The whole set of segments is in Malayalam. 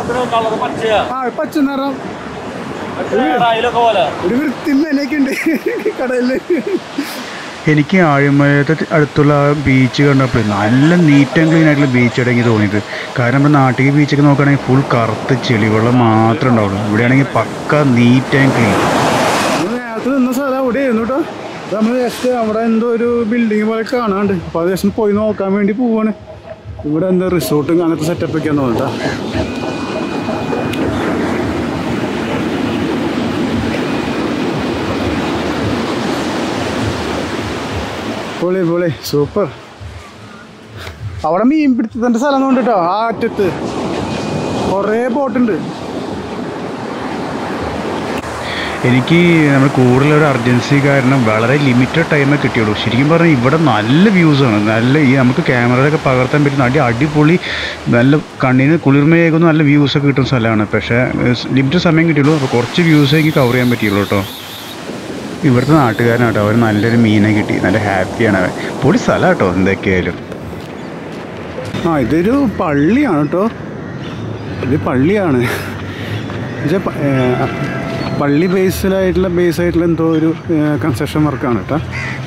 കളർ പച്ചയാ ആ പച്ച നിറം റായിലൊക്കെ പോലെ ഒരു വൃത്തി മെനയൊക്കെ ഉണ്ട് കടയില് എനിക്ക് ആഴിമലത്തെ അടുത്തുള്ള ആ ബീച്ച് കണ്ടപ്പോൾ നല്ല നീറ്റ് ആൻഡ് ക്ലീൻ ആയിട്ടുള്ള ബീച്ച് എനിക്ക് തോന്നിയത് കാരണം നമ്മുടെ നാട്ടിൽ ബീച്ചൊക്കെ നോക്കുകയാണെങ്കിൽ ഫുൾ കറുത്ത് ചെളിവെള്ളം മാത്രമേ ഉണ്ടാവുള്ളൂ ഇവിടെയാണെങ്കിൽ പക്ക നീറ്റ് ആൻഡ് ക്ലീൻ നമ്മൾ നേരത്തെ നിന്ന സ്ഥലം അവിടെ ആയിരുന്നു കേട്ടോ നമ്മൾ ജസ്റ്റ് അവിടെ എന്തോ ഒരു ബിൽഡിംഗ് പോലെ കാണാണ്ട് അപ്പോൾ അത് ജസ്റ്റ് പോയി നോക്കാൻ വേണ്ടി പോവാണ് ഇവിടെ എന്താ റിസോർട്ടും അങ്ങനത്തെ സെറ്റപ്പ് ഒക്കെ തോന്നുന്നു കേട്ടോ പൊളി പൊളി സൂപ്പർ അവിടെ മീൻ പിടുത്തത്തിൻ്റെ സ്ഥലം കൊണ്ടിട്ടോ ആ അറ്റത്ത് കുറേ ബോട്ടുണ്ട് എനിക്ക് നമ്മൾ കൂടുതലൊരു അർജൻസി കാരണം വളരെ ലിമിറ്റഡ് ടൈമേ കിട്ടിയുള്ളൂ ശരിക്കും പറഞ്ഞാൽ ഇവിടെ നല്ല വ്യൂസാണ് നല്ല ഈ നമുക്ക് ക്യാമറയിലൊക്കെ പകർത്താൻ പറ്റുന്ന അടി അടിപൊളി നല്ല കണ്ണിന് കുളിർമയേകുന്ന നല്ല വ്യൂസൊക്കെ കിട്ടുന്ന സ്ഥലമാണ് പക്ഷേ ലിമിറ്റഡ് സമയം കിട്ടിയുള്ളൂ അപ്പോൾ കുറച്ച് വ്യൂസേ എനിക്ക് കവർ ചെയ്യാൻ പറ്റിയുള്ളൂ കേട്ടോ ഇവിടുത്തെ നാട്ടുകാരനാട്ടോ അവർ നല്ലൊരു മീനെ കിട്ടി നല്ല ഹാപ്പിയാണ് അവൻ പൊളി സ്ഥലം കേട്ടോ എന്തൊക്കെയായാലും ആ ഇതൊരു പള്ളിയാണ് കേട്ടോ ഇത് പള്ളിയാണ് എന്നുവെച്ചാ പ- ഏ, പള്ളി ബേസിലായിട്ടുള്ള ബേസ് ആയിട്ടുള്ള എന്തോ ഒരു കൺസ്ട്രക്ഷൻ വർക്കാണ് കേട്ടോ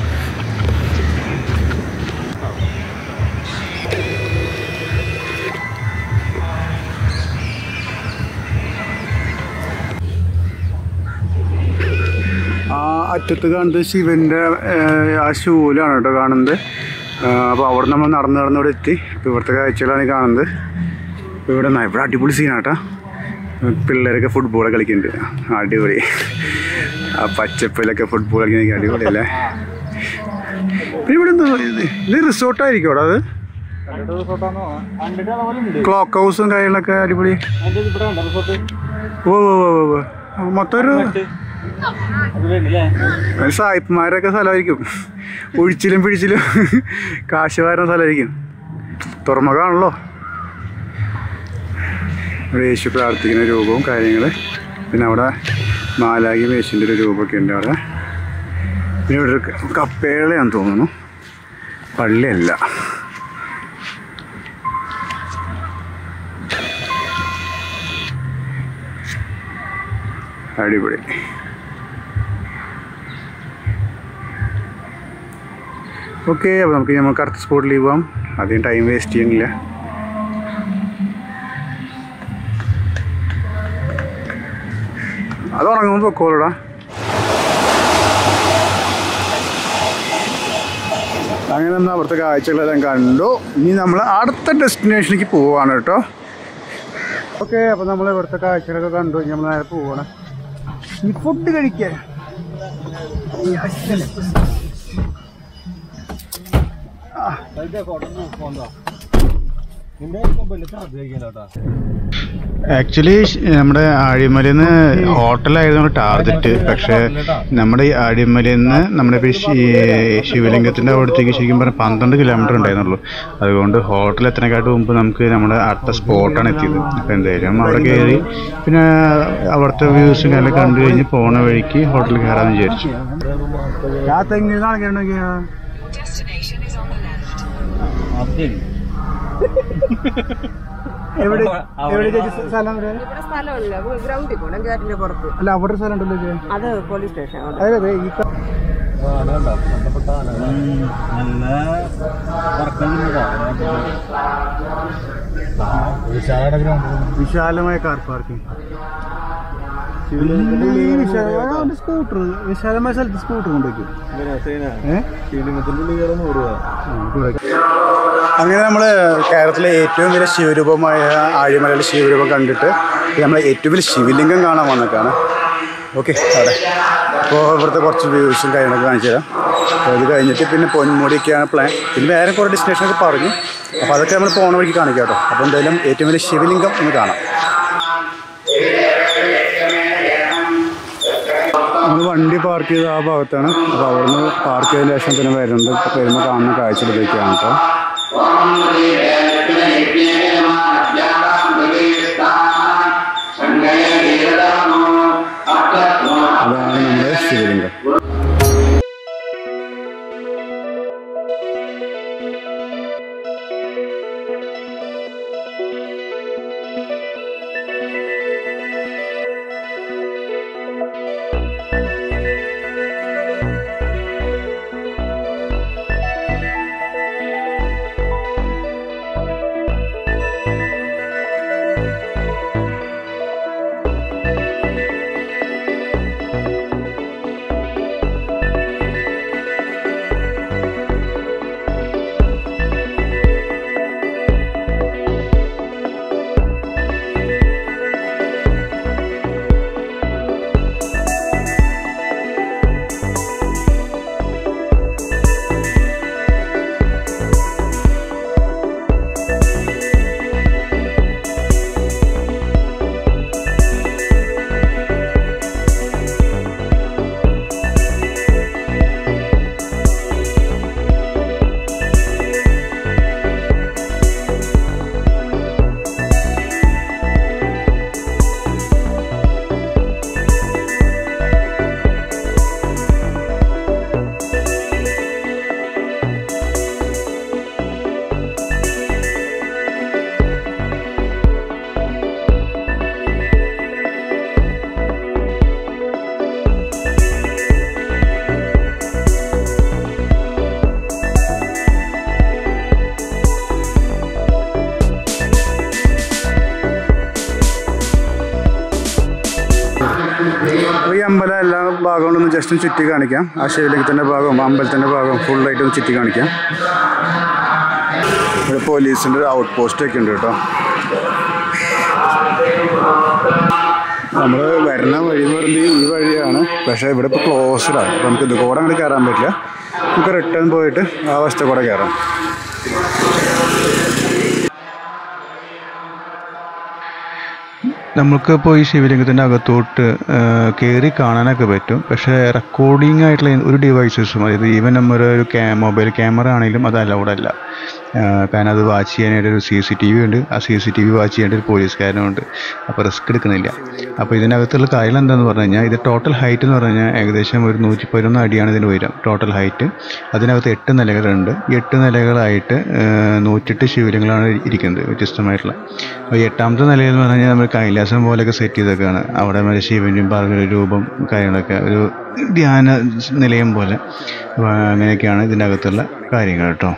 ആ അറ്റത്ത് കാണുന്നത് ശിവൻ്റെ ആ ശൂലാണ് കേട്ടോ കാണുന്നത് അപ്പോൾ അവിടെ നമ്മൾ നടന്ന് നടന്ന് ഇവിടെ എത്തി അപ്പോൾ ഇവിടുത്തെ കാഴ്ചകളാണ് ഈ കാണുന്നത് അപ്പോൾ ഇവിടെ ന- ഇവിടെ അടിപൊളി സീനാണ് കേട്ടോ പിള്ളേരൊക്കെ ഫുട്ബോൾ കളിക്കുന്നുണ്ട് അടിപൊളി ആ പച്ചപ്പിലൊക്കെ ഫുട്ബോൾ കളിക്കുന്ന അടിപൊളി അല്ലേ പിന്നെ ഇവിടെ എന്തോ ഇത് ഇത് റിസോർട്ടായിരിക്കും അവിടെ അത് ക്ലോക്ക് ഹൗസും കാര്യങ്ങളൊക്കെ അടിപൊളി ഓ ഓ ഓ ഓ, ഓ മൊത്തം ഒരു ഒരു സായിപ്പന്മാരൊക്കെ സ്ഥലമായിരിക്കും ഒഴിച്ചിലും പിടിച്ചിലും കാശ് വാരുന്ന സ്ഥലമായിരിക്കും തുറമുഖമാണല്ലോ ഇവിടെ യേശു പ്രാർത്ഥിക്കുന്ന രൂപവും കാര്യങ്ങൾ പിന്നെ അവിടെ മാലാകി യേശുവിൻ്റെ ഒരു രൂപമൊക്കെ ഉണ്ട് അവിടെ പിന്നെ ഇവിടെ ഒരു കപ്പേളയാന്ന് തോന്നുന്നു പള്ളിയല്ല അടിപൊളി ഓക്കെ അപ്പോൾ നമുക്ക് ഇനി നമുക്ക് അടുത്ത സ്പോട്ടിൽ പോവാം അധികം ടൈം വേസ്റ്റ് ചെയ്യുന്നില്ല അത് ഉറങ്ങുമ്പോൾ പൊക്കോളൂടാ അങ്ങനെ നമ്മൾ അവിടുത്തെ കാഴ്ചകളെല്ലാം കണ്ടു ഇനി നമ്മൾ അടുത്ത ഡെസ്റ്റിനേഷനിലേക്ക് പോവാണ് കേട്ടോ ഓക്കെ അപ്പോൾ നമ്മൾ ഇവിടുത്തെ കാഴ്ചകളൊക്കെ കണ്ടു ഇനി നമ്മൾ നേരെ പോവാണ് ഇനി ഫുഡ് കഴിക്കാൻ ആക്ച്വലി നമ്മുടെ ആഴിമലയിൽ നിന്ന് ഹോട്ടലായിരുന്നു ടാർഗറ്റ് പക്ഷേ നമ്മുടെ ഈ ആഴിമലയിൽ നിന്ന് നമ്മുടെ ഇപ്പോൾ ശി- ശിവലിംഗത്തിൻ്റെ അവിടത്തേക്ക് ശരിക്കും പറഞ്ഞാൽ പന്ത്രണ്ട് കിലോമീറ്റർ ഉണ്ടായിരുന്നുള്ളൂ അതുകൊണ്ട് ഹോട്ടൽ എത്തണേക്കാട്ട് മുമ്പ് നമുക്ക് നമ്മുടെ അടുത്ത സ്പോട്ടാണ് എത്തിയത് അപ്പോൾ എന്തായാലും അവിടെ കയറി പിന്നെ അവിടുത്തെ വ്യൂസും എല്ലാം കണ്ടു കഴിഞ്ഞ് പോണ വഴിക്ക് ഹോട്ടലിൽ കയറാമെന്ന് വിചാരിച്ചു ആ തെങ്ങിൽ കാണിക്കണമെങ്കിൽ Destination is on the left. എവിടെ എവിടെ ചേച്ചി സ്ഥലം എവിടെ? ഇവിടെ സ്ഥലമില്ല ഗ്രൗണ്ടിൽ പോകണം ഗേറ്റിന്റെ പുറത്ത് അല്ല അവിടെ ഒരു സ്ഥലം ഉണ്ടല്ലോ ചേച്ചി അത് പോലീസ് സ്റ്റേഷൻ അവിടെ അതെ അതെ ഈ ക- നല്ല വിശാലയുടെ ഗ്രൗണ്ട് വിശാലമായ കാർ പാർക്കിംഗ് സ്കൂട്ടർ വിശാലമായ സ്ഥലത്ത് സ്കൂട്ടർ കൊണ്ടുവയ്ക്കും അങ്ങനെ നമ്മൾ കേരളത്തിലെ ഏറ്റവും വലിയ ശിവരൂപമായ ആഴിമലയിലെ ശിവരൂപം കണ്ടിട്ട് നമ്മൾ ഏറ്റവും വലിയ ശിവലിംഗം കാണാൻ വന്നേക്കാണ് ഓക്കെ അവിടെ അപ്പോൾ ഇവിടുത്തെ കുറച്ച് വ്യൂസും കാര്യങ്ങളൊക്കെ കാണിച്ചു തരാം അപ്പോൾ ഇത് കഴിഞ്ഞിട്ട് പിന്നെ പൊന്മുടിയൊക്കെയാണ് പ്ലാൻ പിന്നെ വേറെ കുറേ ഡെസ്റ്റിനേഷനൊക്കെ പറഞ്ഞു അപ്പോൾ അതൊക്കെ നമ്മൾ പോണ വഴിക്ക് കാണിക്കാം കേട്ടോ അപ്പോൾ എന്തായാലും ഏറ്റവും വലിയ ശിവലിംഗം ഒന്ന് കാണാം നമ്മൾ വണ്ടി പാർക്ക് ചെയ്ത ആ ഭാഗത്താണ് അപ്പോൾ അവിടുന്ന് പാർക്ക് ചെയ്തതിന് ശേഷം പിന്നെ വരുന്നത് ഇപ്പോൾ വരുമ്പോൾ കാണുന്ന കാഴ്ചകളിലേക്കാണ് കേട്ടോ അതാണ് നമ്മുടെ ശിവലിംഗം ജസ്റ്റ് ഒന്ന് ചുറ്റി കാണിക്കാം ആ ശിവലിംഗത്തിൻ്റെ ഭാഗവും അമ്പലത്തിൻ്റെ ഭാഗവും ഫുള്ളായിട്ട് ഒന്ന് ചുറ്റി കാണിക്കാം ഇവിടെ പോലീസിൻ്റെ ഒരു ഔട്ട് പോസ്റ്റ് ഒക്കെ ഉണ്ട് കേട്ടോ നമ്മൾ വരുന്ന വഴി എന്ന് പറയുന്നത് ഈ വഴിയാണ് പക്ഷേ ഇവിടെ ഇപ്പോൾ ക്ലോസ്ഡാണ് അപ്പോൾ നമുക്ക് ഇത് കൂടെ അങ്ങോട്ട് കയറാൻ പറ്റില്ല നമുക്ക് റിട്ടേൺ പോയിട്ട് ആ വശത്തെ കൂടെ കയറാം നമുക്കിപ്പോൾ ഈ ശിവലിംഗത്തിൻ്റെ അകത്തോട്ട് കയറി കാണാനൊക്കെ പറ്റും പക്ഷേ റെക്കോർഡിംഗ് ആയിട്ടുള്ള ഒരു ഡിവൈസസും അതായത് ഈവൻ നമ്മുടെ ഒരു ക്യാ മൊബൈൽ ക്യാമറ ആണെങ്കിലും അത് അലൗഡ് അല്ല ആ, കാരണം അത് വാച്ച് ചെയ്യാനായിട്ട് ഒരു സി സി ടി വി ഉണ്ട് ആ C C T V watch ചെയ്യേണ്ട ഒരു പോലീസുകാരനുണ്ട് അപ്പോൾ റിസ്ക് എടുക്കുന്നില്ല അപ്പോൾ ഇതിനകത്തുള്ള കാര്യം എന്താണെന്ന് പറഞ്ഞു കഴിഞ്ഞാൽ ഇത് ടോട്ടൽ ഹൈറ്റ് എന്ന് പറഞ്ഞു കഴിഞ്ഞാൽ ഏകദേശം ഒരു നൂറ്റി പതിനൊന്ന് അടിയാണ് ഇതിന് ഉയരം ടോട്ടൽ ഹൈറ്റ് അതിനകത്ത് എട്ട് നിലകളുണ്ട് ഈ എട്ട് നിലകളായിട്ട് ആ, നൂറ്റെട്ട് ശിവലിംഗങ്ങളാണ് ഇരിക്കുന്നത് വ്യത്യസ്തമായിട്ടുള്ള അപ്പോൾ ഈ എട്ടാമത്തെ നിലയിൽ എന്ന് പറഞ്ഞു കഴിഞ്ഞാൽ നമ്മൾ കൈലാസം പോലെയൊക്കെ സെറ്റ് ചെയ്തൊക്കെയാണ് അവിടെ മറ്റേ ശിവൻ്റെയും പാർവതി രൂപം കാര്യങ്ങളൊക്കെ ഒരു ധ്യാന നിലയം പോലെ അപ്പോൾ അങ്ങനെയൊക്കെയാണ് ഇതിൻ്റെ അകത്തുള്ള കാര്യങ്ങൾ കേട്ടോ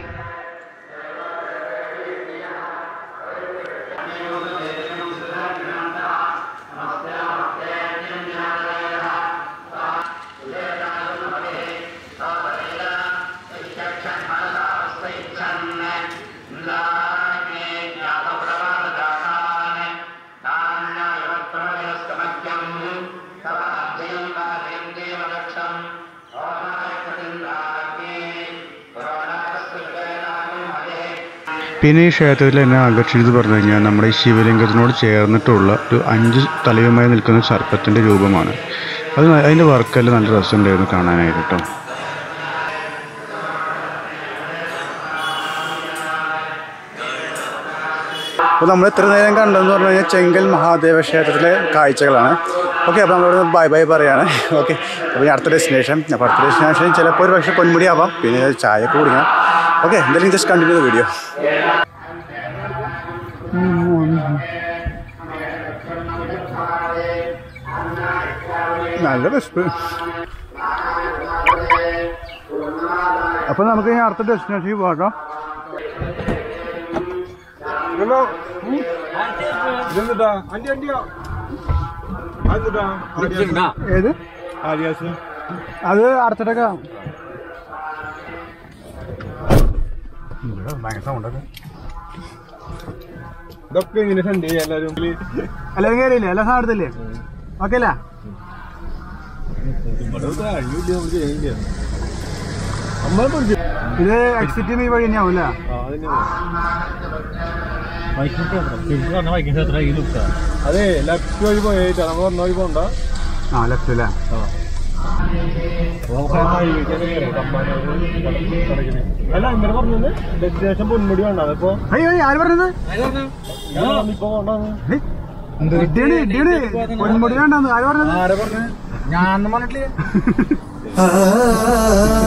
പിന്നെ ഈ ക്ഷേത്രത്തിൽ എന്നെ ആകർഷിച്ചത് പറഞ്ഞു കഴിഞ്ഞാൽ നമ്മുടെ ഈ ശിവലിംഗത്തിനോട് ചേർന്നിട്ടുള്ള ഒരു അഞ്ച് തലയുമായി നിൽക്കുന്ന സർപ്പത്തിൻ്റെ രൂപമാണ് അത് ന- അതിൻ്റെ വർക്കെല്ലാം നല്ല രസമുണ്ടായിരുന്നു കാണാനായിട്ട് കേട്ടോ അപ്പോൾ നമ്മൾ ഇത്ര നേരം കണ്ടതെന്ന് പറഞ്ഞു കഴിഞ്ഞാൽ ചെങ്കൽ മഹാദേവ ക്ഷേത്രത്തിലെ കാഴ്ചകളാണ് ഓക്കെ അപ്പോൾ നമ്മളിവിടെ ബൈ ബൈ പറയാണ് ഓക്കെ അപ്പോൾ ഇനി അടുത്ത ഡെസ്റ്റിനേഷൻ അപ്പോൾ അടുത്ത ഡെസ്റ്റിനേഷൻ ചിലപ്പോൾ ഒരു പക്ഷേ പൊന്മുടി ആവാം പിന്നെ ചായ ഒക്കെ കുടിക്കണം ഓക്കെ എന്തായാലും ജസ്റ്റ് കണ്ടിന്യൂ ദ വീഡിയോ നല്ല വിശപ്പ് അപ്പോൾ നമുക്ക് ഇനി അടുത്ത ഡെസ്റ്റിനേഷൻ പോകാം ഏത് അത് അടുത്തിട്ടൊക്കെ ഭയങ്കര സൗണ്ടൊക്കെ ഇതൊക്കെ ഇങ്ങനെ സെൻഡ് ചെയ്യാം എല്ലാവരും എല്ലാവരും കയറിയില്ലേ എല്ലാ സാധനം എടുത്തില്ലേ ഓക്കെ അല്ലേ ഇത് എക്സിറ്റ് ഈ വഴി തന്നെയാവും അല്ലേ അതെ ലെഫ്റ്റ് വഴി പോയേറ്റാ നമ്മൾ വന്ന വഴി പോണ്ട ആ ലെഫ്റ്റ് അല്ലേ അല്ല ഇങ്ങനെ പറഞ്ഞത് ഡെസ്റ്റിനേഷൻ പൊന്മുടി വേണ്ട അതിപ്പോ അയ്യോ ആര് പറഞ്ഞത് ഇപ്പൊ കൊണ്ടാന്ന് ഇടിയാണ് ഇടിയാണ് പൊന്മുടി വേണ്ടെന്ന് ആര് പറഞ്ഞത് ആരെ പറഞ്ഞു ഞാൻ പറഞ്ഞിട്ടില്ലേ